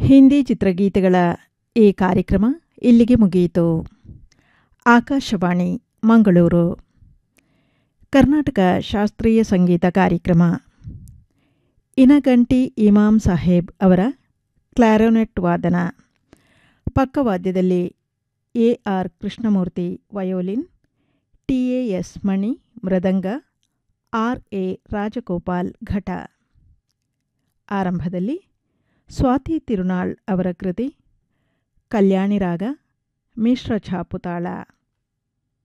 ಹಿಂದಿ ಚಿತ್ರಗೀತೆಗಳ ಈ ಕಾರ್ಯಕ್ರಮ ಇಲ್ಲಿಗೆ ಮುಗಿಯಿತು ಆಕಾಶವಾಣಿ ಮಂಗಳೂರು ಕರ್ನಾಟಕ ಶಾಸ್ತ್ರೀಯ ಸಂಗೀತ ಕಾರ್ಯಕ್ರಮ ಇನಗಂಟಿ ಇಮಾಮ್ ಸಾಹೇಬ್ ಅವರ ಕ್ಲಾರೋನೆಟ್ ವಾದನ ಪಕ್ಕವಾದ್ಯದಲ್ಲಿ A R Krishnamurthy violin T A S Mani ಮೃದಂಗ ಆರ್ ಎ ರಾಜಗೋಪಾಲ್ ಘಟ ಆರಂಭದಲ್ಲಿ ಸ್ವಾತಿ ತಿರುನಾಳ್ ಅವರ ಕೃತಿ ಕಲ್ಯಾಣಿ ರಾಗ ಮಿಶ್ರ ಛಾಪುತಾಳ